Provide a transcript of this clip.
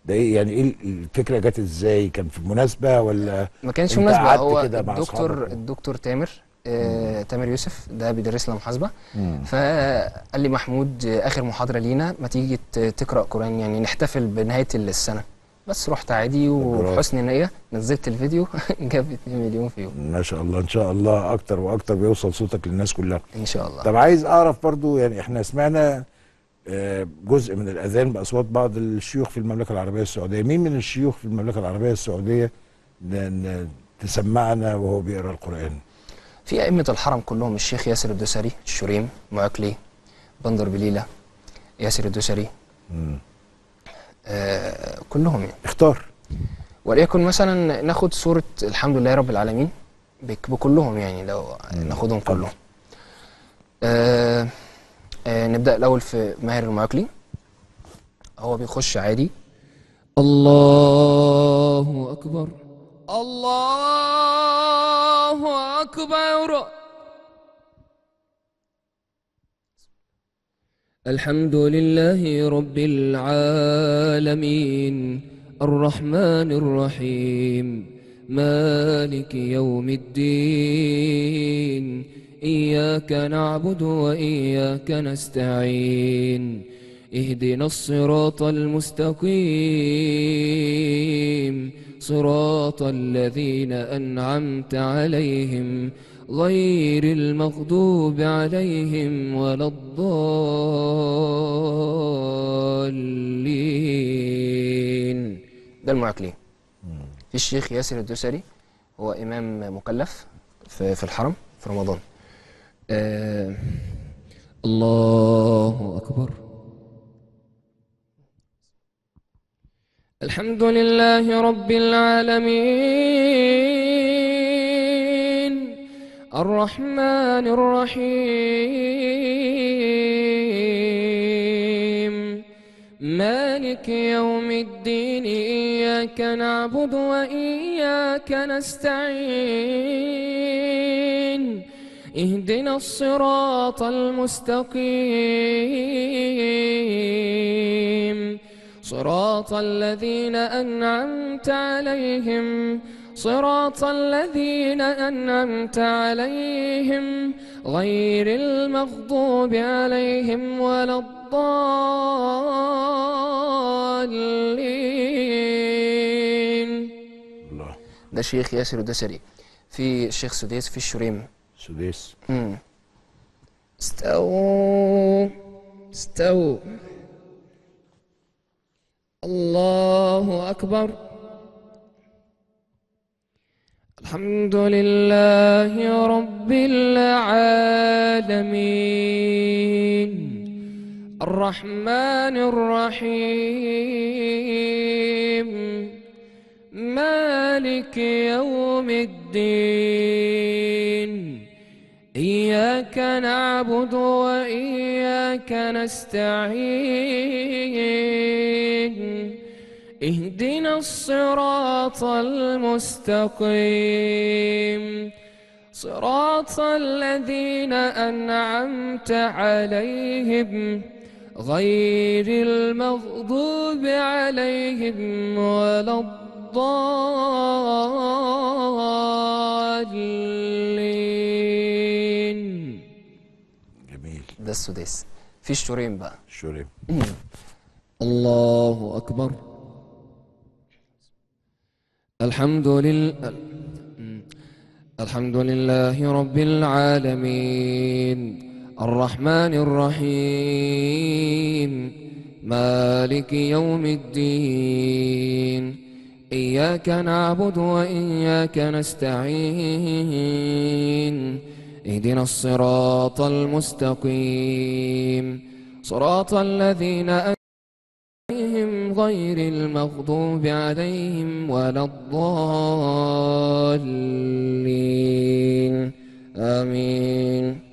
ده ايه يعني ايه الفكره جت ازاي كان في مناسبه ولا ما كانش أنت مناسبة قعدت هو كده مع الدكتور أصحابك؟ الدكتور تامر آه تامر يوسف ده بيدرس لنا محاسبة مم. فقال لي محمود آه، آخر محاضرة لينا ما تيجي ت- تقرأ قرآن يعني نحتفل بنهاية السنة بس رحت عادي برافو. وبحسن نية نزلت الفيديو جاب 2 مليون فيو ما شاء الله ان شاء الله اكتر واكتر بيوصل صوتك للناس كلها إن شاء الله طب عايز اعرف برضو يعني احنا سمعنا آه، جزء من الاذان باصوات بعض الشيوخ في المملكه العربيه السعوديه مين من الشيوخ في المملكه العربيه السعوديه ن- ن- تسمعنا وهو بيقرا القران في أئمة الحرم كلهم الشيخ ياسر الدوسري الشريم معكلي بندر بليلة ياسر الدوسري مم. آه كلهم يعني اختار وليكن مثلا ناخد سورة الحمد لله رب العالمين بك- بكلهم يعني لو ناخدهم طبعا. كلهم آه آه نبدأ الأول في ماهر المعقلي هو بيخش عادي الله أكبر الله أكبر الحمد لله رب العالمين الرحمن الرحيم مالك يوم الدين إياك نعبد وإياك نستعين اهدنا الصراط المستقيم صراط الذين أنعمت عليهم غير المغضوب عليهم ولا الضالين ده المعقلين في الشيخ ياسر الدوسري هو إمام مكلف في, في الحرم في رمضان آه الله أكبر الحمد لله رب العالمين الرحمن الرحيم مالك يوم الدين إياك نعبد وإياك نستعين اهدنا الصراط المستقيم صراط الذين أنعمت عليهم صراط الذين أنعمت عليهم غير المغضوب عليهم ولا الضالين الله ده شيخ ياسر الدسري في الشيخ سديس في الشريم سديس مم. استووا استووا الله أكبر الحمد لله رب العالمين الرحمن الرحيم مالك يوم الدين إياك نعبد وإياك نستعين اهدنا الصراط المستقيم صراط الذين أنعمت عليهم غير المغضوب عليهم ولا الضالين جميل ده السداس في الشريم بقى شوري الله أكبر الحمد لله الحمد لله رب العالمين الرحمن الرحيم مالك يوم الدين إياك نعبد وإياك نستعين اهدنا الصراط المستقيم صراط الذين عليهم غير المغضوب عليهم ولا الضالين آمين